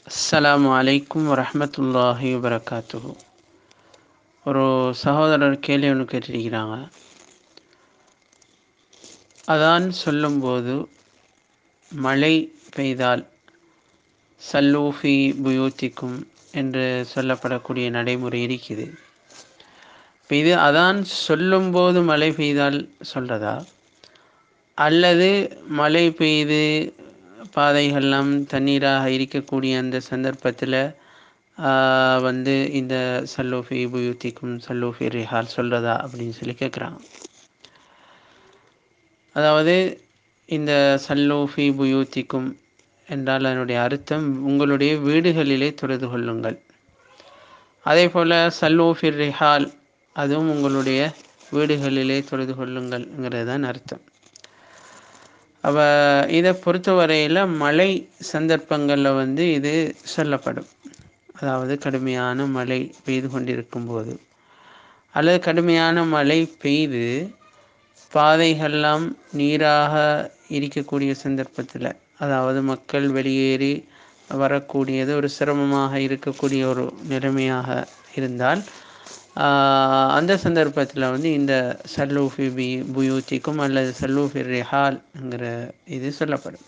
அஸ்ஸலாமு அலைக்கும் வரஹ்மத்துல்லாஹி வபரகாத்துஹு ஒரு சகோதரர் கேள்வி ஒன்று கேட்டிருக்கிறாங்க அதான் சொல்லும்போது மழை பெய்தால் சல்லூஃபி புயூத்திக்கும் என்று சொல்லப்படக்கூடிய நடைமுறை இருக்குது இப்போ இது அதான் சொல்லும்போது மழை பெய்தால் சொல்கிறதா அல்லது மழை பெய்து பாதைகள்லாம் தண்ணீராக இருக்கக்கூடிய அந்த சந்தர்ப்பத்தில் வந்து இந்த சல்லூஃபி புயூத்திக்கும் சல்லூஃபி ரிஹால் சொல்கிறதா அப்படின்னு சொல்லி கேட்குறாங்க அதாவது இந்த சல்லூஃபி புயூத்திக்கும் என்றால் அதனுடைய அர்த்தம் உங்களுடைய வீடுகளிலே தொழுது கொள்ளுங்கள் அதே போல் சல்லூஃபி ரிஹால் அதுவும் உங்களுடைய வீடுகளிலே தொழுது கொள்ளுங்கள்ங்கிறது தான் அர்த்தம் அப்போ இதை பொறுத்தவரையில் மழை சந்தர்ப்பங்களில் வந்து இது சொல்லப்படும் அதாவது கடுமையான மழை பெய்து கொண்டிருக்கும் போது அல்லது கடுமையான மழை பெய்து பாதைகள்லாம் நீராக இருக்கக்கூடிய சந்தர்ப்பத்தில் அதாவது மக்கள் வெளியேறி வரக்கூடியது ஒரு சிரமமாக இருக்கக்கூடிய ஒரு நிலைமையாக இருந்தால் அந்த சந்தர்ப்பத்தில் வந்து இந்த சல்லூஃபி பி புயூத்திக்கும் அல்லது சல்லூஃபி ரிஹால்ங்கிற இது சொல்லப்படும்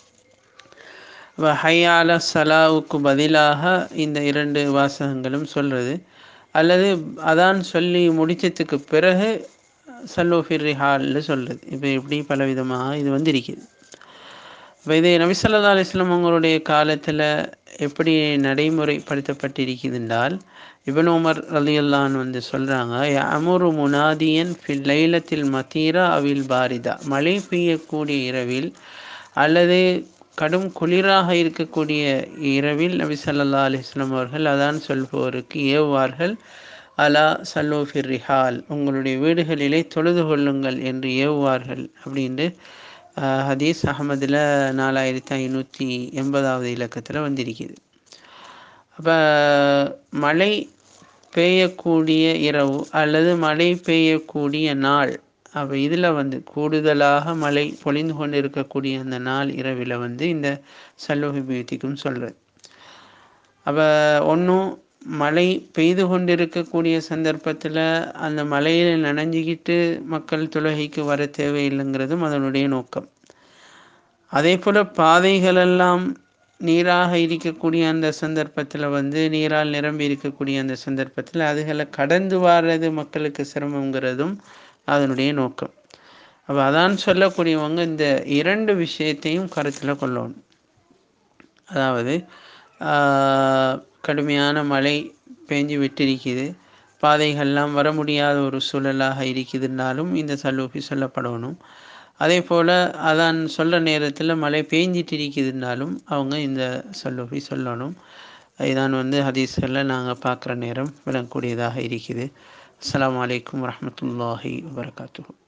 ஹையால சலாவுக்கு பதிலாக இந்த இரண்டு வாசகங்களும் சொல்கிறது அல்லது அதான் சொல்லி முடித்ததுக்கு பிறகு சல்லூஃபி ரிஹால்னு சொல்கிறது இப்போ இப்படி பலவிதமாக இது வந்து இருக்குது இப்போ இது நபிசல்லா அலிஸ்லாம் அவங்களுடைய காலத்தில் எப்படி நடைமுறைப்படுத்தப்பட்டிருக்குதுன்றால் இபன் உமர் அலியல்லான் வந்து சொல்கிறாங்க அமுரு முனாதியன் ஃபில் லைலத்தில் மத்தீரா அவில் பாரிதா மழை பெய்யக்கூடிய இரவில் அல்லது கடும் குளிராக இருக்கக்கூடிய இரவில் நபி சல்லா அலிஸ்லாம் அவர்கள் அதான் சொல்பவருக்கு ஏவுவார்கள் அலா சல்லோஃபிர் ரிஹால் உங்களுடைய வீடுகளிலே தொழுது கொள்ளுங்கள் என்று ஏவுவார்கள் அப்படின்ட்டு ஹதீஸ் அகமதில் நாலாயிரத்தி ஐநூற்றி எண்பதாவது இலக்கத்தில் வந்திருக்குது அப்போ மழை பெய்யக்கூடிய இரவு அல்லது மழை பெய்யக்கூடிய நாள் அப்போ இதில் வந்து கூடுதலாக மழை பொழிந்து கொண்டு இருக்கக்கூடிய அந்த நாள் இரவில் வந்து இந்த சல்லோகி பியூத்திக்கும் சொல்கிறது அப்போ ஒன்றும் மழை பெய்து கொண்டிருக்கக்கூடிய சந்தர்ப்பத்தில் அந்த மழையில் நனைஞ்சிக்கிட்டு மக்கள் தொழுகைக்கு வர தேவையில்லைங்கிறதும் அதனுடைய நோக்கம் அதே போல் பாதைகளெல்லாம் நீராக இருக்கக்கூடிய அந்த சந்தர்ப்பத்தில் வந்து நீரால் நிரம்பி இருக்கக்கூடிய அந்த சந்தர்ப்பத்தில் அதுகளை கடந்து வர்றது மக்களுக்கு சிரமங்கிறதும் அதனுடைய நோக்கம் அப்போ அதான் சொல்லக்கூடியவங்க இந்த இரண்டு விஷயத்தையும் கருத்தில் கொள்ளணும் அதாவது கடுமையான மழை பெஞ்சு விட்டிருக்குது பாதைகள்லாம் வர முடியாத ஒரு சூழலாக இருக்குதுன்னாலும் இந்த சல்லூஃபி சொல்லப்படணும் அதே போல் அதான் சொல்கிற நேரத்தில் மழை பெஞ்சிட்டு இருக்குதுன்னாலும் அவங்க இந்த சல்லூஃபி சொல்லணும் இதான் வந்து ஹதீஸ்களில் நாங்கள் பார்க்குற நேரம் விளங்கக்கூடியதாக இருக்குது அஸ்லாம் வலைக்கம் வரமத்துல்லாஹி வரகாத்து